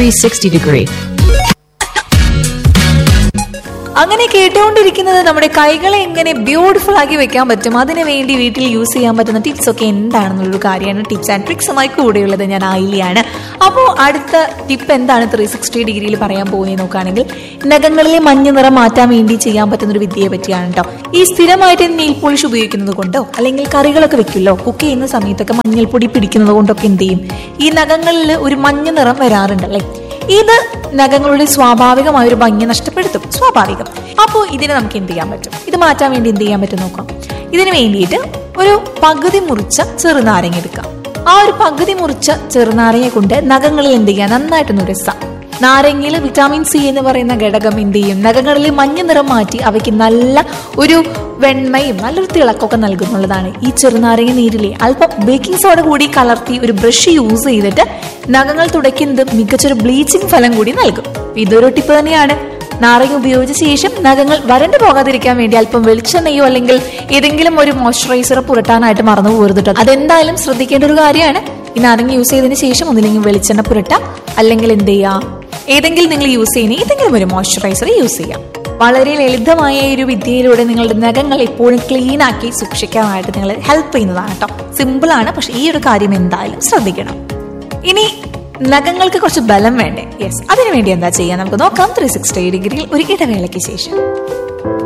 360 degree. അങ്ങനെ കേട്ടുകൊണ്ടിരിക്കുന്നത് നമ്മുടെ കൈകളെ എങ്ങനെ ബ്യൂട്ടിഫുൾ ആക്കി വെക്കാൻ പറ്റും അതിനു വേണ്ടി വീട്ടിൽ യൂസ് ചെയ്യാൻ പറ്റുന്ന ടിപ്സ് ഒക്കെ എന്താണെന്നുള്ളൊരു കാര്യമാണ് ടിപ്സ് ആൻഡ് ട്രിക്സുമായി കൂടെയുള്ളത് ഞാൻ ആയില്യാണ് അപ്പോൾ അടുത്ത ടിപ്പ് എന്താണ് ത്രീ സിക്സ്റ്റി ഡിഗ്രിയിൽ പറയാൻ പോകുന്നത് നോക്കുകയാണെങ്കിൽ നഖങ്ങളിലെ മഞ്ഞ നിറം മാറ്റാൻ വേണ്ടി ചെയ്യാൻ പറ്റുന്ന ഒരു വിദ്യയെ പറ്റിയാണ് കേട്ടോ ഈ സ്ഥിരമായിട്ട് നെയിൽ പോളിഷ് ഉപയോഗിക്കുന്നത് കൊണ്ടോ അല്ലെങ്കിൽ കറികളൊക്കെ വെക്കുമല്ലോ കുക്ക് ചെയ്യുന്ന സമയത്തൊക്കെ മഞ്ഞൾപ്പൊടി പിടിക്കുന്നത് കൊണ്ടൊക്കെ എന്ത് ചെയ്യും ഈ നഖങ്ങളിൽ ഒരു മഞ്ഞ നിറം വരാറുണ്ടല്ലേ ഇത് നഖങ്ങളുടെ സ്വാഭാവികമായ ഒരു ഭംഗി നഷ്ടപ്പെടുത്തും സ്വാഭാവികം അപ്പോൾ ഇതിനെ നമുക്ക് എന്ത് ചെയ്യാൻ പറ്റും ഇത് മാറ്റാൻ വേണ്ടി എന്ത് ചെയ്യാൻ പറ്റും നോക്കാം ഇതിന് വേണ്ടിയിട്ട് ഒരു പകുതി മുറിച്ച ചെറുനാരങ്ങ എടുക്കാം ആ ഒരു പകുതി മുറിച്ച ചെറുനാരങ്ങ കൊണ്ട് നഖങ്ങളിൽ എന്ത് ചെയ്യാം നന്നായിട്ടൊന്ന് ഉരസാം നാരങ്ങയിൽ വിറ്റാമിൻ സി എന്ന് പറയുന്ന ഘടകം എന്ത് ചെയ്യും നഖങ്ങളിൽ മഞ്ഞ നിറം മാറ്റി അവയ്ക്ക് നല്ല ഒരു വെണ്മയും നല്ലൊരു തിളക്കമൊക്കെ നൽകുന്നുള്ളതാണ് ഈ ചെറുനാരങ്ങ നീരിലെ അല്പം ബേക്കിംഗ് സോഡ കൂടി കലർത്തി ഒരു ബ്രഷ് യൂസ് ചെയ്തിട്ട് നഖങ്ങൾ തുടയ്ക്കുന്നത് മികച്ചൊരു ബ്ലീച്ചിങ് ഫലം കൂടി നൽകും ഇതൊരു ടിപ്പ് തന്നെയാണ് നാരങ്ങ ഉപയോഗിച്ച ശേഷം നഖങ്ങൾ വരണ്ടു പോകാതിരിക്കാൻ വേണ്ടി അല്പം വെളിച്ചെണ്ണയോ അല്ലെങ്കിൽ ഏതെങ്കിലും ഒരു മോയ്സ്ചറൈസർ പുരട്ടാനായിട്ട് മറന്നു പോകരുത് കേട്ടോ അതെന്തായാലും ശ്രദ്ധിക്കേണ്ട ഒരു കാര്യമാണ് ഈ നാരങ്ങ യൂസ് ചെയ്തതിന് ശേഷം ഒന്നില്ലെങ്കിൽ വെളിച്ചെണ്ണ പുരട്ടാം അല്ലെങ്കിൽ എന്ത് ചെയ്യാം ഏതെങ്കിലും നിങ്ങൾ യൂസ് ചെയ്യുന്ന ഏതെങ്കിലും ഒരു മോയ്സ്ചറൈസർ യൂസ് ചെയ്യാം വളരെ ലളിതമായ ഈ ഒരു വിദ്യയിലൂടെ നിങ്ങളുടെ നഖങ്ങൾ എപ്പോഴും ക്ലീൻ ആക്കി സൂക്ഷിക്കാനായിട്ട് നിങ്ങൾ ഹെൽപ്പ് ചെയ്യുന്നതാണ് കേട്ടോ സിമ്പിൾ ആണ് പക്ഷെ ഈ ഒരു കാര്യം എന്തായാലും ശ്രദ്ധിക്കണം ഇനി നഖങ്ങൾക്ക് കുറച്ച് ബലം വേണ്ടേ യെസ് അതിനു വേണ്ടി എന്താ ചെയ്യാൻ നമുക്ക് നോക്കാം ത്രീ സിക്സ്റ്റി ഡിഗ്രിയിൽ ഒരു ഇടവേളയ്ക്ക് ശേഷം